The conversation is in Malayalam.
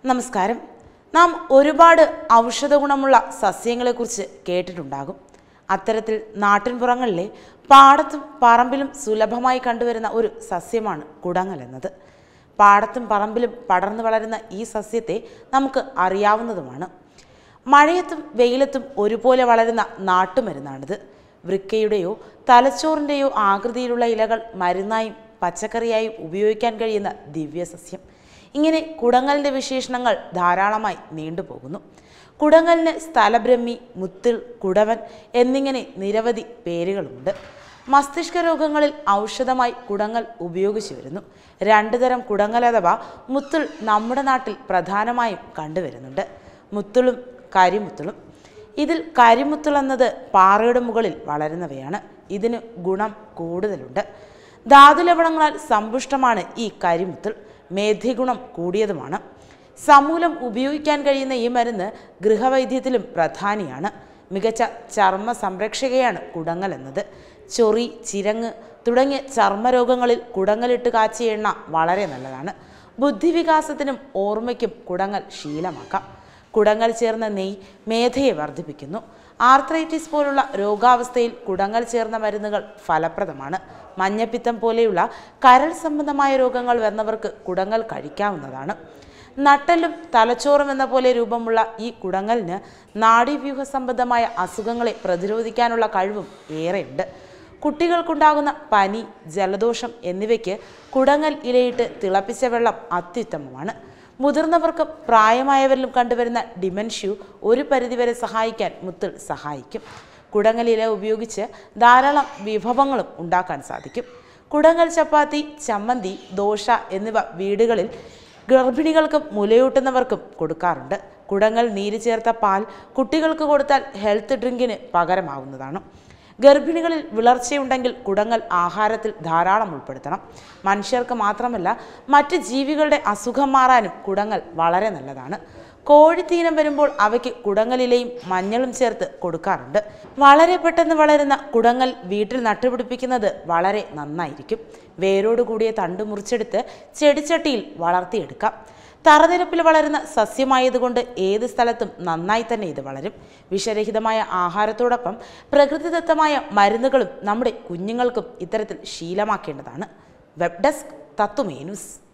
നമസ്കാരം നാം ഒരുപാട് ഔഷധ ഗുണമുള്ള സസ്യങ്ങളെക്കുറിച്ച് കേട്ടിട്ടുണ്ടാകും അത്തരത്തിൽ നാട്ടിൻപുറങ്ങളിലെ പാടത്തും പറമ്പിലും സുലഭമായി കണ്ടുവരുന്ന ഒരു സസ്യമാണ് കുടങ്ങൽ എന്നത് പാടത്തും പറമ്പിലും പടർന്നു വളരുന്ന ഈ സസ്യത്തെ നമുക്ക് അറിയാവുന്നതുമാണ് മഴയത്തും വെയിലത്തും ഒരുപോലെ വളരുന്ന നാട്ടുമരുന്നാണിത് വൃക്കയുടെയോ തലച്ചോറിൻ്റെയോ ആകൃതിയിലുള്ള ഇലകൾ മരുന്നായും പച്ചക്കറിയായും ഉപയോഗിക്കാൻ കഴിയുന്ന ദിവ്യസസ്യം ഇങ്ങനെ കുടങ്ങലിൻ്റെ വിശേഷണങ്ങൾ ധാരാളമായി നീണ്ടുപോകുന്നു കുടങ്ങലിന് സ്ഥലബ്രഹ്മി മുത്തിൽ കുടവൻ എന്നിങ്ങനെ നിരവധി പേരുകളുമുണ്ട് മസ്തിഷ്ക രോഗങ്ങളിൽ ഔഷധമായി കുടങ്ങൽ ഉപയോഗിച്ചു വരുന്നു രണ്ടു തരം കുടങ്ങൽ അഥവാ മുത്തുൾ നമ്മുടെ നാട്ടിൽ പ്രധാനമായും കണ്ടുവരുന്നുണ്ട് മുത്തുളും കരിമുത്തുളും ഇതിൽ കരിമുത്തുൾ എന്നത് പാറയുടെ മുകളിൽ വളരുന്നവയാണ് ഇതിന് ഗുണം കൂടുതലുണ്ട് ധാതുലവണങ്ങളാൽ സമ്പുഷ്ടമാണ് ഈ കരിമുത്തുൾ മേധ്യഗുണം കൂടിയതുമാണ് സമൂലം ഉപയോഗിക്കാൻ കഴിയുന്ന ഈ മരുന്ന് ഗൃഹവൈദ്യത്തിലും പ്രധാനിയാണ് മികച്ച ചർമ്മ സംരക്ഷകയാണ് കുടങ്ങൽ എന്നത് ചൊറി ചിരങ്ങ് തുടങ്ങിയ ചർമ്മരോഗങ്ങളിൽ കുടങ്ങലിട്ട് കാച്ചിയ എണ്ണ വളരെ നല്ലതാണ് ബുദ്ധിവികാസത്തിനും ഓർമ്മയ്ക്കും കുടങ്ങൽ ശീലമാക്കാം കുടങ്ങൽ ചേർന്ന നെയ് മേധയെ വർദ്ധിപ്പിക്കുന്നു ആർത്രൈറ്റിസ് പോലുള്ള രോഗാവസ്ഥയിൽ കുടങ്ങൽ ചേർന്ന മരുന്നുകൾ ഫലപ്രദമാണ് മഞ്ഞപ്പിത്തം പോലെയുള്ള കരൾ സംബന്ധമായ രോഗങ്ങൾ വരുന്നവർക്ക് കുടങ്ങൽ കഴിക്കാവുന്നതാണ് നട്ടലും തലച്ചോറും എന്ന പോലെ രൂപമുള്ള ഈ കുടങ്ങലിന് നാഡീവ്യൂഹ സംബന്ധമായ അസുഖങ്ങളെ പ്രതിരോധിക്കാനുള്ള കഴിവും ഏറെയുണ്ട് കുട്ടികൾക്കുണ്ടാകുന്ന പനി ജലദോഷം എന്നിവയ്ക്ക് കുടങ്ങൽ ഇലയിട്ട് തിളപ്പിച്ച വെള്ളം അത്യുത്തമമാണ് മുതിർന്നവർക്കും പ്രായമായവരിലും കണ്ടുവരുന്ന ഡിമെൻഷ്യു ഒരു പരിധിവരെ സഹായിക്കാൻ മുത്തിൽ സഹായിക്കും കുടങ്ങൽ ഇല ഉപയോഗിച്ച് ധാരാളം വിഭവങ്ങളും ഉണ്ടാക്കാൻ സാധിക്കും കുടങ്ങൽ ചപ്പാത്തി ചമ്മന്തി ദോശ എന്നിവ വീടുകളിൽ ഗർഭിണികൾക്കും മുലയൂട്ടുന്നവർക്കും കൊടുക്കാറുണ്ട് കുടങ്ങൽ നീര് ചേർത്ത പാൽ കുട്ടികൾക്ക് കൊടുത്താൽ ഹെൽത്ത് ഡ്രിങ്കിന് പകരമാവുന്നതാണ് ഗർഭിണികളിൽ വിളർച്ചയുണ്ടെങ്കിൽ കുടങ്ങൽ ആഹാരത്തിൽ ധാരാളം ഉൾപ്പെടുത്തണം മനുഷ്യർക്ക് മാത്രമല്ല മറ്റ് ജീവികളുടെ അസുഖം മാറാനും കുടങ്ങൽ വളരെ നല്ലതാണ് കോഴിത്തീനം വരുമ്പോൾ അവയ്ക്ക് കുടങ്ങലിലയും മഞ്ഞളും ചേർത്ത് കൊടുക്കാറുണ്ട് വളരെ പെട്ടെന്ന് വളരുന്ന കുടങ്ങൽ വീട്ടിൽ നട്ടുപിടിപ്പിക്കുന്നത് വളരെ നന്നായിരിക്കും വേരോട് കൂടിയ തണ്ട് മുറിച്ചെടുത്ത് ചെടിച്ചട്ടിയിൽ വളർത്തിയെടുക്കാം തറനിരപ്പിൽ വളരുന്ന സസ്യമായതുകൊണ്ട് ഏത് സ്ഥലത്തും നന്നായി തന്നെ ഇത് വളരും വിഷരഹിതമായ ആഹാരത്തോടൊപ്പം പ്രകൃതിദത്തമായ മരുന്നുകളും നമ്മുടെ കുഞ്ഞുങ്ങൾക്കും ഇത്തരത്തിൽ ശീലമാക്കേണ്ടതാണ് വെബ് ഡെസ്ക് തത്തുമേ ന്യൂസ്